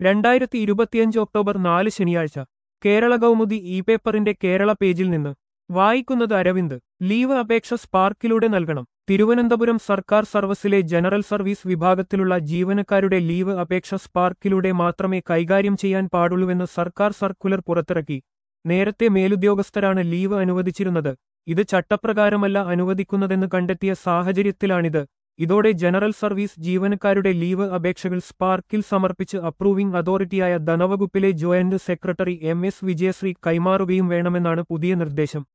രണ്ടായിരത്തി ഇരുപത്തിയഞ്ച് ഒക്ടോബർ നാല് ശനിയാഴ്ച കേരള കൗമുദി ഇ പേപ്പറിന്റെ കേരള പേജിൽ നിന്ന് വായിക്കുന്നത് അരവിന്ദ് ലീവ് അപേക്ഷ സ്പാർക്കിലൂടെ നൽകണം തിരുവനന്തപുരം സർക്കാർ സർവീസിലെ ജനറൽ സർവീസ് വിഭാഗത്തിലുള്ള ജീവനക്കാരുടെ ലീവ് അപേക്ഷ സ്പാർക്കിലൂടെ മാത്രമേ കൈകാര്യം ചെയ്യാൻ പാടുള്ളൂവെന്ന് സർക്കാർ സർക്കുലർ പുറത്തിറക്കി നേരത്തെ മേലുദ്യോഗസ്ഥരാണ് ലീവ് അനുവദിച്ചിരുന്നത് ഇത് ചട്ടപ്രകാരമല്ല അനുവദിക്കുന്നതെന്ന് കണ്ടെത്തിയ സാഹചര്യത്തിലാണിത് ഇതോടെ ജനറൽ സർവീസ് ജീവനക്കാരുടെ ലീവ് അപേക്ഷകൾ സ്പാർക്കിൽ സമർപ്പിച്ച് അപ്രൂവിംഗ് അതോറിറ്റിയായ ധനവകുപ്പിലെ joint secretary M S Vijayasree കൈമാറുകയും വേണമെന്നാണ് പുതിയ നിർദ്ദേശം